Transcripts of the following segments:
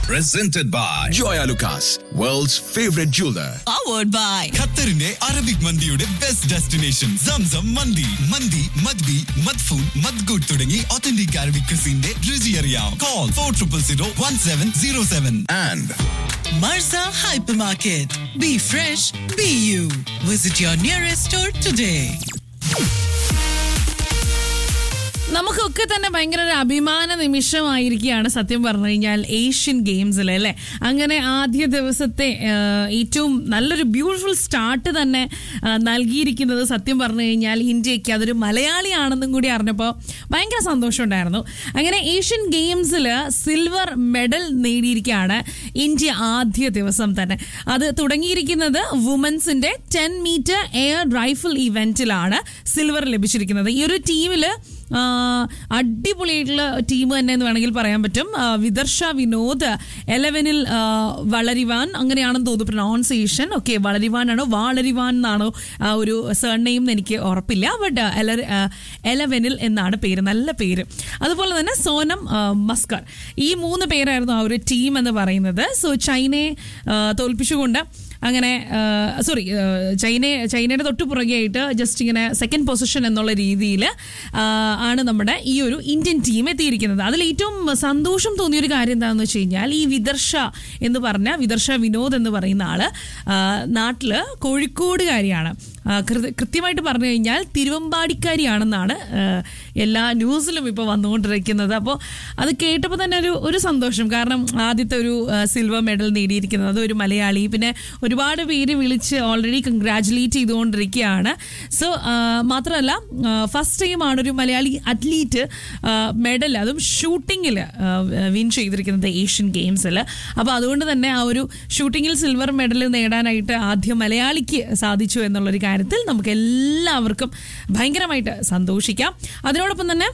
presented by Joya Lucas, world's favorite jeweler. powered by ഖത്തറിന്റെ Arabic മന്തിയുടെ best destination Zamzam മന്തി മന്തി മദ്ബി മദ്ഫൂൺ മദ്ഗുഡ് തുടങ്ങി ഒത്തന്റിക് അറബിക് ക്രിസിന്റെ രുചി അറിയാം call four triple zero one seven zero seven And Marza Hypermarket. Be fresh, be you. Visit your nearest store today. നമുക്കൊക്കെ തന്നെ ഭയങ്കര ഒരു അഭിമാന നിമിഷമായിരിക്കുകയാണ് സത്യം പറഞ്ഞു കഴിഞ്ഞാൽ ഏഷ്യൻ ഗെയിംസിൽ അല്ലേ അങ്ങനെ ആദ്യ ദിവസത്തെ ആ, ഏറ്റവും നല്ലൊരു ബ്യൂട്ടിഫുൾ സ്റ്റാർട്ട് തന്നെ ആ, നൽകിയിരിക്കുന്നത് സത്യം പറഞ്ഞു കഴിഞ്ഞാൽ ഇന്ത്യക്ക് അതൊരു മലയാളിയാണെന്നും കൂടി അറിഞ്ഞപ്പോൾ ഭയങ്കര സന്തോഷമുണ്ടായിരുന്നു അങ്ങനെ ഏഷ്യൻ ഗെയിംസിൽ സിൽവർ മെഡൽ നേടിയിരിക്കുകയാണ് ഇന്ത്യ ആദ്യ ദിവസം തന്നെ അത് തുടങ്ങിയിരിക്കുന്നത് വുമൻസിന്റെ ടെൻ മീറ്റർ എയർ റൈഫിൾ ഇവന്റിലാണ് സിൽവർ ലഭിച്ചിരിക്കുന്നത് ഈ ഒരു ടീമിൽ അടിപൊളിയായിട്ടുള്ള ടീം തന്നെ എന്ന് വേണമെങ്കിൽ പറയാൻ പറ്റും ആ, വിദർശ വിനോദ് എലവനിൽ ആ, വളരിവാൻ അങ്ങനെയാണെന്ന് തോന്നുന്നു പ്രൊനൗൺസിയേഷൻ ഓക്കെ വളരിവാൻ ആണോ വാളരിവാൻ എന്നാണോ ആ ഒരു സർനെയിം എന്ന് എനിക്ക് ഉറപ്പില്ല ബട്ട് എലവനിൽ എന്നാണ് പേര് നല്ല പേര് അതുപോലെ തന്നെ സോനം ആ, മസ്കർ ഈ മൂന്ന് പേരായിരുന്നു ആ ഒരു ടീം എന്ന് പറയുന്നത് സോ ചൈനയെ ആ, തോൽപ്പിച്ചുകൊണ്ട് അങ്ങനെ സോറി ചൈന ചൈനയുടെ തൊട്ട് പുറകെയായിട്ട് ജസ്റ്റ് ഇങ്ങനെ സെക്കൻഡ് പൊസിഷൻ എന്നുള്ള രീതിയിൽ ആണ് നമ്മുടെ ഈ ഒരു ഇന്ത്യൻ ടീം എത്തിയിരിക്കുന്നത് അതിൽ ഏറ്റവും സന്തോഷം തോന്നിയ ഒരു കാര്യം എന്താണെന്ന് വെച്ച് കഴിഞ്ഞാൽ ഈ വിദർശ എന്ന് പറഞ്ഞ വിദർശ വിനോദ് എന്ന് പറയുന്ന ആള് ആ, നാട്ടില് കോഴിക്കോടുകാരിയാണ് ആ, കൃ- കൃത്യമായിട്ട് പറഞ്ഞു കഴിഞ്ഞാൽ തിരുവമ്പാടിക്കാരിയാണെന്നാണ് ആ, എല്ലാ ന്യൂസിലും ഇപ്പോൾ വന്നുകൊണ്ടിരിക്കുന്നത് അപ്പോൾ അത് കേട്ടപ്പോൾ തന്നെ ഒരു ഒരു സന്തോഷം കാരണം ആദ്യത്തെ ഒരു സിൽവർ മെഡൽ നേടിയിരിക്കുന്നത് അത് ഒരു മലയാളി പിന്നെ ഒരുപാട് പേര് വിളിച്ച് ഓൾറെഡി കൺഗ്രാറ്റുലേറ്റ് ചെയ്തുകൊണ്ടിരിക്കുകയാണ് സോ മാത്രമല്ല ഫസ്റ്റ് ടൈമാണ് ഒരു മലയാളി അത്ലീറ്റ് മെഡൽ അതും ഷൂട്ടിങ്ങിൽ വിൻ ചെയ്തിരിക്കുന്നത് ഏഷ്യൻ ഗെയിംസിൽ അപ്പോൾ അതുകൊണ്ട് തന്നെ ആ ഒരു ഷൂട്ടിങ്ങിൽ സിൽവർ മെഡൽ നേടാനായിട്ട് ആദ്യം മലയാളിക്ക് സാധിച്ചു എന്നുള്ളൊരു കാര്യത്തിൽ നമുക്ക് എല്ലാവർക്കും ഭയങ്കരമായിട്ട് സന്തോഷിക്കാം അതിനോടൊപ്പം തന്നെ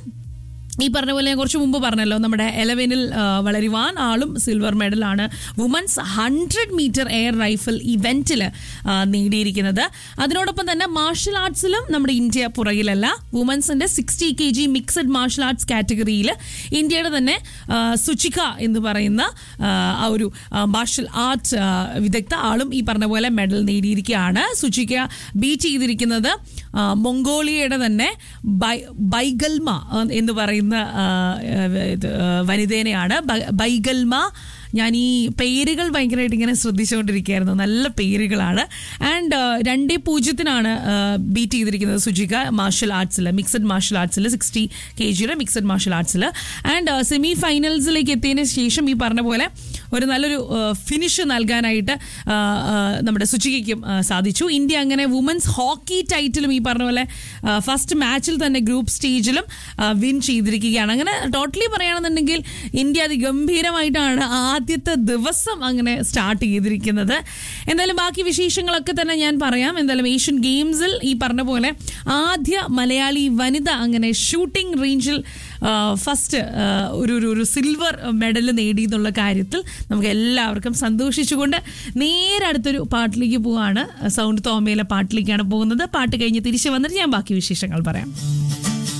ഈ പറഞ്ഞ പോലെ ഞാൻ കുറച്ച് മുമ്പ് പറഞ്ഞല്ലോ നമ്മുടെ എലവനിൽ ആ, വളരുവാൻ ആളും സിൽവർ മെഡലാണ് women's hundred metre air rifle ഇവന്റിൽ നേടിയിരിക്കുന്നത് അതിനോടൊപ്പം തന്നെ മാർഷൽ ആർട്സിലും നമ്മുടെ ഇന്ത്യ പുറകിലല്ല വുമൻസിന്റെ sixty K G mixed martial arts കാറ്റഗറിയിൽ ഇന്ത്യയുടെ തന്നെ ആ, സുചിക എന്ന് പറയുന്ന ആ, ആ ഒരു മാർഷൽ ആർട്ട് വിദഗ്ധ ആളും ഈ പറഞ്ഞ പോലെ മെഡൽ നേടിയിരിക്കുകയാണ് സുചിക ബീറ്റ് ചെയ്തിരിക്കുന്നത് ആ, മൊങ്കോളിയയുടെ തന്നെ ബൈ- ബൈഗൽമ ആ, എന്ന് പറയുന്ന ആ, ഇത്, ആ, വനിതേനെയാണ് ബൈ- ബൈഗൽമ ഞാൻ ഈ പേരുകൾ ഭയങ്കരമായിട്ട് ഇങ്ങനെ ശ്രദ്ധിച്ചുകൊണ്ടിരിക്കുകയായിരുന്നു നല്ല പേരുകളാണ് ആൻഡ് രണ്ടേ പൂജ്യത്തിനാണ് ബീറ്റ് ചെയ്തിരിക്കുന്നത് സുജിക മാർഷൽ ആർട്സിൽ മിക്സഡ് മാർഷൽ ആർട്സിൽ സിക്സ്റ്റി കെ ജിയുടെ മിക്സഡ് മാർഷൽ ആർട്സിൽ ആൻഡ് സെമി ഫൈനൽസിലേക്ക് എത്തിയതിന് ശേഷം ഈ പറഞ്ഞ പോലെ ഒരു നല്ലൊരു ഫിനിഷ് നൽകാനായിട്ട് ആ, ആ, നമ്മുടെ സുചികയ്ക്കും ആ, സാധിച്ചു ഇന്ത്യ അങ്ങനെ വുമൻസ് ഹോക്കി ടൈറ്റിലും ഈ പറഞ്ഞ പോലെ ഫസ്റ്റ് മാച്ചിൽ തന്നെ ഗ്രൂപ്പ് സ്റ്റേജിലും വിൻ ചെയ്തിരിക്കുകയാണ് അങ്ങനെ ടോട്ടലി പറയുകയാണെന്നുണ്ടെങ്കിൽ ഇന്ത്യ അതിഗംഭീരമായിട്ടാണ് ആദ്യത്തെ ദിവസം അങ്ങനെ സ്റ്റാർട്ട് ചെയ്തിരിക്കുന്നത് എന്തായാലും ബാക്കി വിശേഷങ്ങളൊക്കെ തന്നെ ഞാൻ പറയാം എന്തായാലും ഏഷ്യൻ ഗെയിംസിൽ ഈ പറഞ്ഞ പോലെ ആദ്യ മലയാളി വനിത അങ്ങനെ ഷൂട്ടിംഗ് റേഞ്ചിൽ ഫസ്റ്റ് ഒരു ഒരു ഒരു സിൽവർ മെഡൽ നേടി എന്നുള്ള കാര്യത്തിൽ നമുക്ക് എല്ലാവർക്കും സന്തോഷിച്ചുകൊണ്ട് നേരെ അടുത്തൊരു പാട്ടിലേക്ക് പോവാണ് സൗണ്ട് തോമയിലെ പാട്ടിലേക്കാണ് പോകുന്നത് പാട്ട് കഴിഞ്ഞ് തിരിച്ചു വന്നിട്ട് ഞാൻ ബാക്കി വിശേഷങ്ങൾ പറയാം